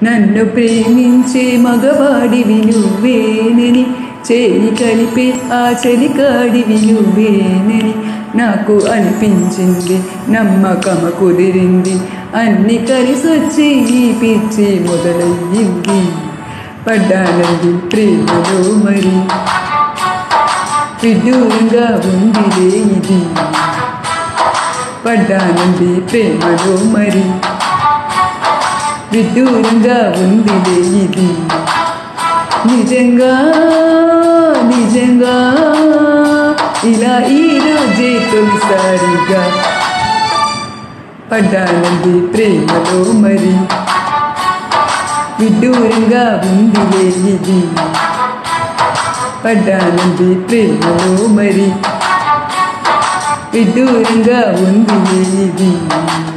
నన్ను ప్రేమించే మగవాడివి నువ్వేనని చేయి కలిపే ఆ చలికాడివి నువ్వేనని నాకు అనిపించింది నమ్మకమ కుదిరింది అన్ని కలిసొచ్చి ఈ పిచ్చి మొదలయ్యింది పడ్డానంది ప్రేమలో మరి విడ్డూరంగా ఉందిలే ఇది పడ్డానంది ప్రేమలో మరి విడ్డూరంగా ఉందిలే ఇది నిజంగా నిజంగా ఇలా ఈ రోజే తొలిసారిగా పడ్డానంది ప్రేమలో మరి విడ్డూరంగా ఉందిలే ఇది పడ్డానంది ప్రేమలో మరి విడ్డూరంగా ఉందిలే ఇది